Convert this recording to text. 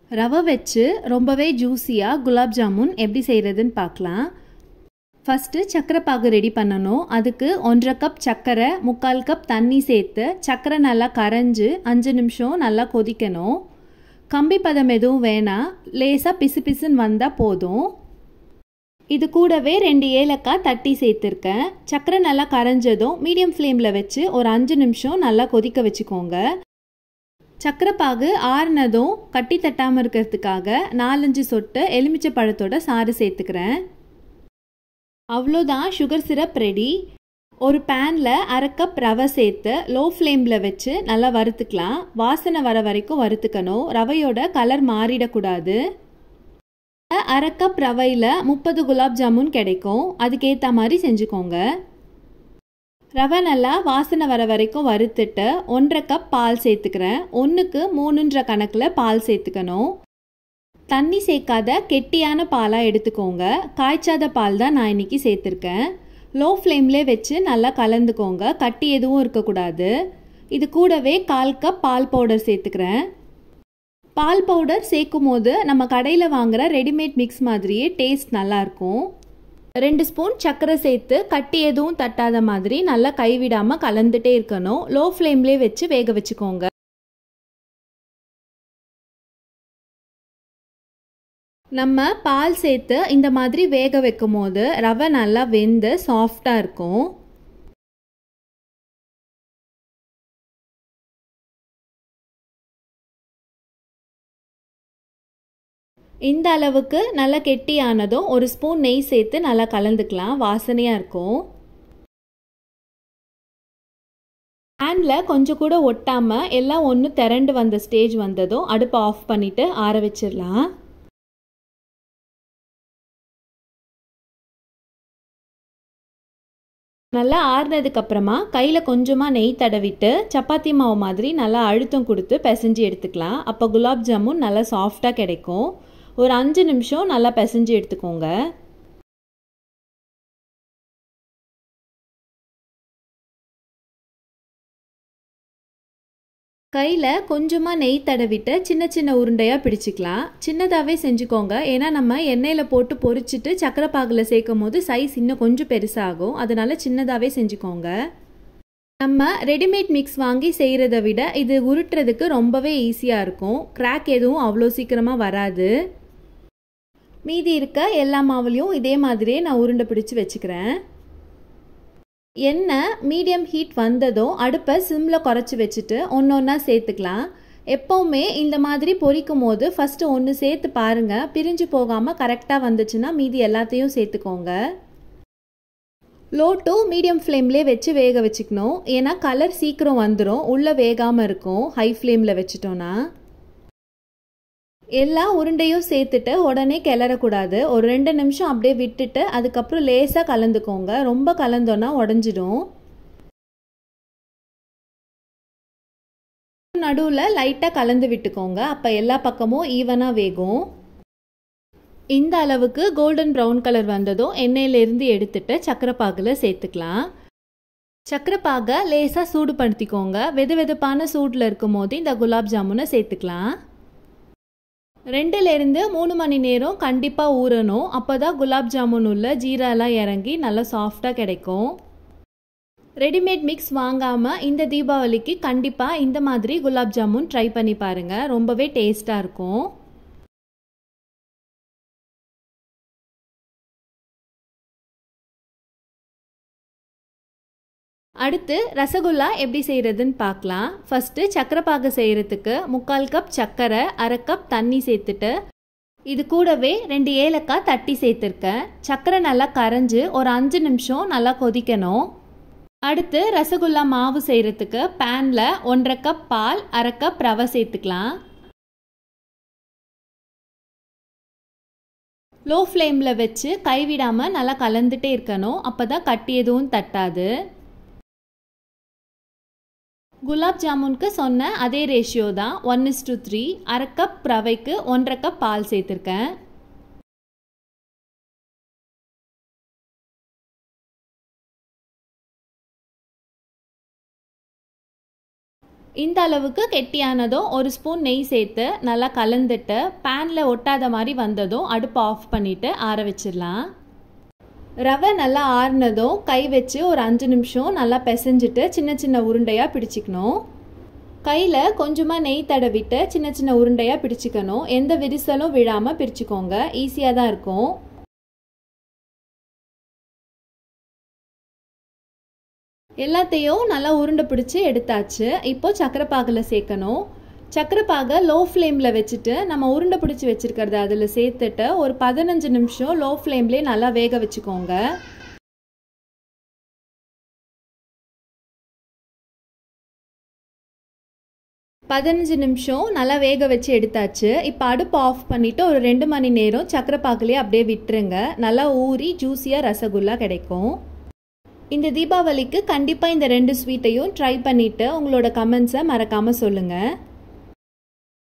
ரவை வச்சு ரொம்பவே ஜூஸியாக குலாப் ஜாமுன் எப்படி செய்கிறதுன்னு பார்க்கலாம் ஃபஸ்ட்டு சர்க்கரை பாகு ரெடி பண்ணணும் அதுக்கு ஒன்றரை கப் சர்க்கரை முக்கால் கப் தண்ணி சேர்த்து சர்க்கரை நல்லா கரைஞ்சு அஞ்சு நிமிஷம் நல்லா கொதிக்கணும் கம்பி பதம் எதுவும் வேணாம் லேசாக பிசு பிசுன்னு வந்தால் போதும் இது கூடவே ரெண்டு ஏலக்காய் தட்டி சேர்த்துருக்கேன் சர்க்கரை நல்லா கரைஞ்சதும் மீடியம் ஃப்ளேமில் வச்சு ஒரு அஞ்சு நிமிஷம் நல்லா கொதிக்க வச்சுக்கோங்க சர்க்கரை பாகு ஆறுனதும் கட்டி தட்டாமல் இருக்கிறதுக்காக நாலஞ்சு சொட்டு எலுமிச்சை பழத்தோட சாறு சேர்த்துக்கிறேன் அவ்வளோதான் சுகர் சிரப் ரெடி ஒரு பேனில் அரை கப் ரவை சேர்த்து லோ ஃப்ளேமில் வச்சு நல்லா வறுத்துக்கலாம் வாசனை வர வரைக்கும் வறுத்துக்கணும் ரவையோட கலர் மாறிடக்கூடாது அரை கப் ரவையில் முப்பது குலாப் ஜாமுன் கிடைக்கும் அதுக்கேற்ற மாதிரி செஞ்சுக்கோங்க ரவை நல்லா வாசனை வர வரைக்கும் வறுத்துட்டு ஒன்றரை கப் பால் சேர்த்துக்கிறேன் ஒன்றுக்கு மூணுன்ற கணக்கில் பால் சேர்த்துக்கணும் தண்ணி சேர்க்காத கெட்டியான பாலாக எடுத்துக்கோங்க காய்ச்சாத பால் தான் நான் இன்றைக்கி சேர்த்துருக்கேன் லோ ஃப்ளேம்லே வச்சு நல்லா கலந்துக்கோங்க கட்டி எதுவும் இருக்கக்கூடாது இது கூடவே கால் கப் பால் பவுடர் சேர்த்துக்கிறேன் பால் பவுடர் சேர்க்கும் போது நம்ம கடையில் வாங்குகிற ரெடிமேட் மிக்ஸ் மாதிரியே டேஸ்ட் நல்லாயிருக்கும் ரெண்டு ஸ்பூன் சர்க்கரை சேர்த்து கட்டி எதுவும் தட்டாத மாதிரி நல்லா கைவிடாமல் கலந்துட்டே இருக்கணும் லோ ஃப்ளேம்லேயே வச்சு வேக வச்சுக்கோங்க நம்ம பால் சேர்த்து இந்த மாதிரி வேக வைக்கும் போது ரவை நல்லா வெந்து சாஃப்டாக இருக்கும் இந்த அளவுக்கு நல்லா கெட்டியானதும் ஒரு ஸ்பூன் நெய் சேர்த்து நல்லா கலந்துக்கலாம் வாசனையாக இருக்கும் பேனில் கொஞ்சம் கூட ஒட்டாமல் எல்லாம் ஒன்று திரண்டு வந்த ஸ்டேஜ் வந்ததும் அடுப்பை ஆஃப் பண்ணிவிட்டு ஆற வச்சிடலாம் நல்லா ஆறுனதுக்கு அப்புறமா கையில் கொஞ்சமாக நெய் தடவிட்டு சப்பாத்தி மாவு மாதிரி நல்லா அழுத்தம் கொடுத்து பிசைஞ்சு எடுத்துக்கலாம் அப்போ குலாப் ஜாமுன் நல்லா சாஃப்டாக கிடைக்கும் ஒரு அஞ்சு நிமிஷம் நல்லா பிசைஞ்சு எடுத்துக்கோங்க கையில் கொஞ்சமாக நெய் தடவிட்டு சின்ன சின்ன உருண்டையாக பிடிச்சிக்கலாம் சின்னதாகவே செஞ்சுக்கோங்க ஏன்னா நம்ம எண்ணெயில் போட்டு பொரிச்சிட்டு சக்கரை பாகில் சேர்க்கும் போது சைஸ் இன்னும் கொஞ்சம் பெருசாகும் அதனால சின்னதாகவே செஞ்சுக்கோங்க நம்ம ரெடிமேட் மிக்ஸ் வாங்கி செய்கிறத விட இது உருட்டுறதுக்கு ரொம்பவே ஈஸியாக இருக்கும் கிராக் எதுவும் அவ்வளோ சீக்கிரமாக வராது மீதி இருக்க எல்லா மாவுலையும் இதே மாதிரியே நான் உருண்டை பிடிச்சி வச்சுக்கிறேன் எண்ணெய் மீடியம் ஹீட் வந்ததும் அடுப்பை சிம்மில் குறைச்சி வச்சுட்டு ஒன்று ஒன்றா சேர்த்துக்கலாம் எப்போவுமே இந்த மாதிரி பொரிக்கும் போது ஃபஸ்ட்டு ஒன்று சேர்த்து பாருங்கள் பிரிஞ்சு போகாமல் கரெக்டாக வந்துச்சுன்னா மீதி எல்லாத்தையும் சேர்த்துக்கோங்க லோ டு மீடியம் ஃப்ளேம்லேயே வச்சு வேக வச்சுக்கணும் ஏன்னா கலர் சீக்கிரம் வந்துடும் உள்ளே வேகாமல் இருக்கும் ஹை ஃப்ளேமில் வச்சுட்டோன்னா எல்லா உருண்டையும் சேர்த்துட்டு உடனே கிளறக்கூடாது ஒரு ரெண்டு நிமிஷம் அப்படியே விட்டுட்டு அதுக்கப்புறம் லேசாக கலந்துக்கோங்க ரொம்ப கலந்தோன்னா உடஞ்சிடும் நடுவில் லைட்டாக கலந்து விட்டுக்கோங்க அப்போ எல்லா பக்கமும் ஈவனாக வேகும் இந்த அளவுக்கு கோல்டன் ப்ரௌன் கலர் வந்ததும் எண்ணெயிலேருந்து எடுத்துட்டு சக்கரை பாகில் சேர்த்துக்கலாம் சக்கரை பாகை லேசாக சூடுபடுத்திக்கோங்க வெது வெதுப்பான சூடில் இருக்கும் போது இந்த குலாப் ஜாமுனை சேர்த்துக்கலாம் ரெண்டுலேருந்து மூணு மணி நேரம் கண்டிப்பாக ஊறணும் அப்போ தான் குலாப் ஜாமுன் உள்ள ஜீராலாம் இறங்கி நல்லா சாஃப்டாக கிடைக்கும் ரெடிமேட் மிக்ஸ் வாங்காமல் இந்த தீபாவளிக்கு கண்டிப்பாக இந்த மாதிரி குலாப் ஜாமுன் ட்ரை பண்ணி பாருங்கள் ரொம்பவே டேஸ்ட்டாக இருக்கும் அடுத்து ரசகுல்லா எப்படி செய்கிறதுன்னு பார்க்கலாம் ஃபஸ்ட்டு சக்கரை பாகு செய்கிறதுக்கு முக்கால் கப் சர்க்கரை அரை கப் தண்ணி சேர்த்துட்டு இது கூடவே ரெண்டு ஏலக்காய் தட்டி சேர்த்துருக்கேன் சர்க்கரை நல்லா கரைஞ்சி ஒரு அஞ்சு நிமிஷம் நல்லா கொதிக்கணும் அடுத்து ரசகுல்லா மாவு செய்கிறதுக்கு பேனில் ஒன்றரை கப் பால் அரை கப் ரவை சேர்த்துக்கலாம் லோ ஃப்ளேமில் வச்சு கைவிடாமல் நல்லா கலந்துட்டே இருக்கணும் அப்போ தான் கட்டி எதுவும் தட்டாது குலாப் ஜாமுனுக்கு சொன்ன அதே ரேஷியோ தான் ஒன் இஸ் டு த்ரீ அரை கப் ரவைக்கு ஒன்றரை கப் பால் சேர்த்துருக்கேன் இந்த அளவுக்கு கெட்டியானதும் ஒரு ஸ்பூன் நெய் சேர்த்து நல்லா கலந்துட்டு பேனில் ஒட்டாத மாதிரி வந்ததும் அடுப்பு ஆஃப் பண்ணிவிட்டு ஆற வச்சிடலாம் ரவை நல்லா ஆறுனதும் கை வச்சு ஒரு அஞ்சு நிமிஷம் நல்லா பிசைஞ்சிட்டு சின்ன சின்ன உருண்டையாக பிடிச்சிக்கணும் கையில் கொஞ்சமாக நெய் தடவிட்டு சின்ன சின்ன உருண்டையாக பிடிச்சிக்கணும் எந்த விரிசலும் விழாமல் பிரிச்சுக்கோங்க ஈஸியாக தான் இருக்கும் எல்லாத்தையும் நல்லா உருண்டை பிடிச்சி எடுத்தாச்சு இப்போ சக்கரை பாகில் சேர்க்கணும் சக்கரை பாகை லோ ஃப்ளேமில் வச்சுட்டு நம்ம உருண்டை பிடிச்சி வச்சுருக்கிறத அதில் சேர்த்துட்டு ஒரு பதினஞ்சு நிமிஷம் லோ ஃப்ளேம்லேயே நல்லா வேக வச்சுக்கோங்க பதினஞ்சு நிமிஷம் நல்லா வேக வச்சு எடுத்தாச்சு இப்போ அடுப்பு ஆஃப் பண்ணிவிட்டு ஒரு ரெண்டு மணி நேரம் சக்கரை பாகுலேயே அப்படியே விட்டுருங்க நல்லா ஊறி ஜூஸியாக ரசகுல்லா கிடைக்கும் இந்த தீபாவளிக்கு கண்டிப்பாக இந்த ரெண்டு ஸ்வீட்டையும் ட்ரை பண்ணிவிட்டு உங்களோட கமெண்ட்ஸை மறக்காமல் சொல்லுங்கள்